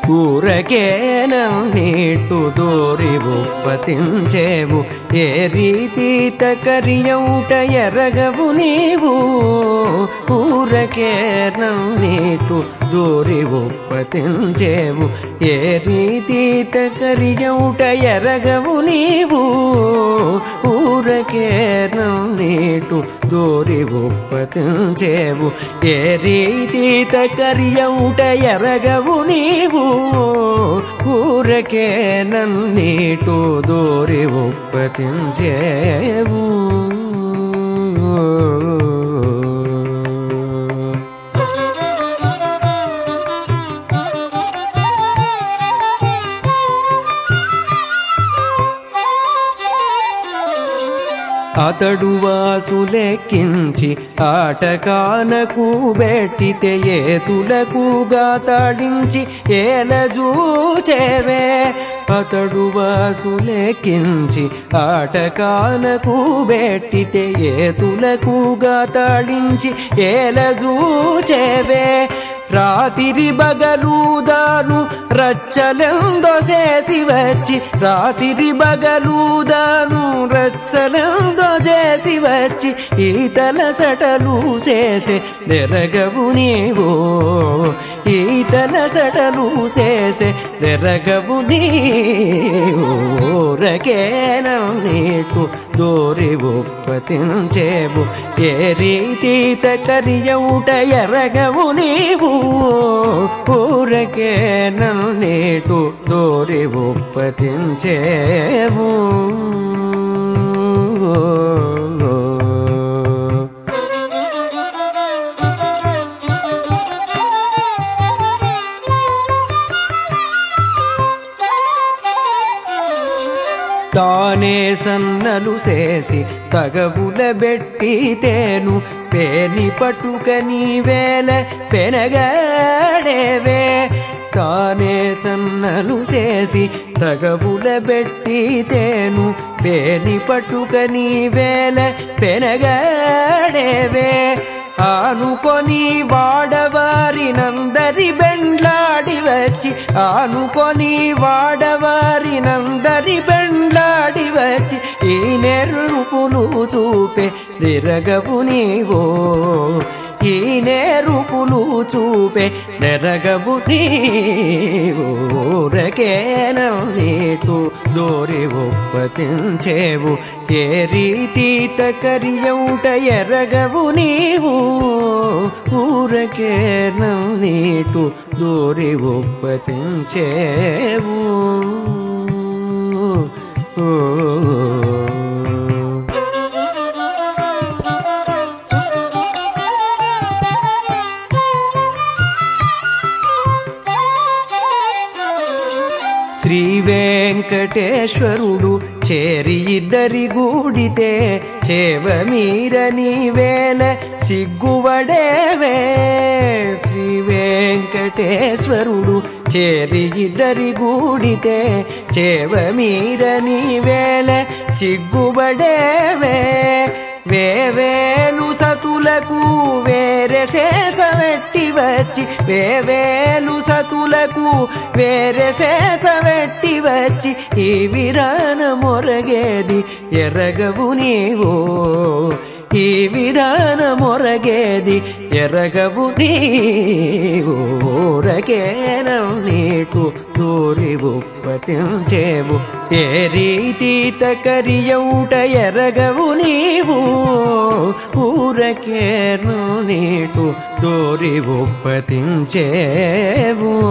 ఊరకేనీటు దూరి ఉప్పతించేవు ఏ రీతి తకరియౌట ఎరగవు నీవు ఊరకేనీటు దూరి ఉప్పతించేవు ఏ రీతి తకరియౌట ఎరగవు నీవు ఊరకేనీటు దూరి ఉప్పతించేవు ఏ రీతి తకరియౌట ఎరగవు నీవు ఊరకే నన్నీటు దూరి ఉప్పతించేవు అతడు వాసులెక్కించి ఆటకానకు బెట్టితే ఏతులకుగా తాడించి ఏలజూచేవే అతడు వాసులెక్కించి ఆటకానకు బెట్టితే ఏతులకుగా తాడించి ఏలజూచేవే రాతిరి బగలూదాను రచ్చలెందొసేసి వచ్చి రాతిరి బగలూదాను రచ్చలెందొసేసి వచ్చి ఈతల సటలు చేసే నెరగవు నీవో ఈతల సటలు చేసే నెరగవు నీరకేన నీటు దోరి ఉప్పతించేవు ఏ రీతి తకరియౌట ఎరగవు నీవు ఊరకే నన్నేటు దోరి ఉప్పతించేవు తానే సన్నలు చేసి తగవుల బెట్టితేను పేని పట్టుక నీవేల పెనగాడేవే తానే సన్నలు చేసి తగవుల బెట్టితేను పేని పట్టుక నీవేల పెనగాడేవే ఆనుకొని వాడవారినందరి బెండ్లాడి వచ్చి ఆనుకొని వాడవారినందరి బెండ్లాడి వచ్చి ఈ నెరుపులు చూపే నిరగవు నీవో ఈ నేరుపులు చూపే నెరగవు నీవూరకేన నీటు దోరి ఒప్పతించేవు ఏ రీతి తకరియౌట ఎరగవు నీవు ఊరకేన నీటు దోరి ఒప్పతించేవు ఓ శ్రీ వెంకటేశ్వరుడు చేరి ఇద్దరి గూడితే చేవ మీర నీవేల సిగ్గువడేవే శ్రీ వెంకటేశ్వరుడు చేరి ఇద్దరి గూడితే చేవ మీర నీవేల సిగ్గుబడేవే వేవేలు సతులకు వేరే శేషమెట్టి వచ్చి వేవేలు సతులకు వేరే శేషమెట్టి వచ్చి ఈ విధాన మొరగేది ఎరగవు నీవో ఈ విధాన మొరగేది ఎరగవు నీవూరకేనం నీకు దూరి ఉప్పతించేవు ఏ రీతి తకరియౌట ఎరగవు నీవు ఊరకేను నీటు దూరి ఉప్పతించేవు